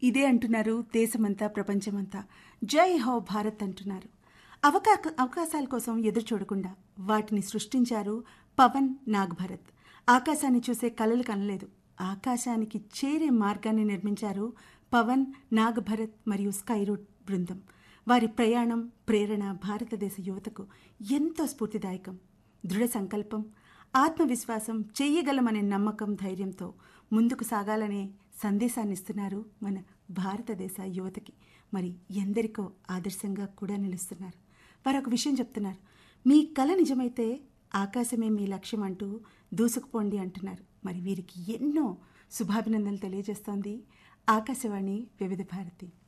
ఇదే అంటున్నారు దేశమంతా ప్రపంచమంతా జై హో భారత్ అంటున్నారు అవకా అవకాశాల కోసం ఎదురు చూడకుండా వాటిని సృష్టించారు పవన్ నాగ్ భరత్ ఆకాశాన్ని చూసే కలలు కనలేదు ఆకాశానికి చేరే మార్గాన్ని నిర్మించారు పవన్ నాగ్ భరత్ మరియు స్కై రూట్ బృందం వారి ప్రయాణం ప్రేరణ భారతదేశ యువతకు ఎంతో స్ఫూర్తిదాయకం దృఢ సంకల్పం ఆత్మవిశ్వాసం చెయ్యగలమనే నమ్మకం ధైర్యంతో ముందుకు సాగాలనే సందేశాన్ని ఇస్తున్నారు మన భారతదేశ యువతకి మరి ఎందరికో ఆదర్శంగా కూడా నిలుస్తున్నారు వారు ఒక విషయం చెప్తున్నారు మీ కళ నిజమైతే ఆకాశమే మీ లక్ష్యం అంటూ దూసుకుపోండి అంటున్నారు మరి వీరికి ఎన్నో శుభాభినందనలు తెలియజేస్తోంది ఆకాశవాణి వివిధ భారతి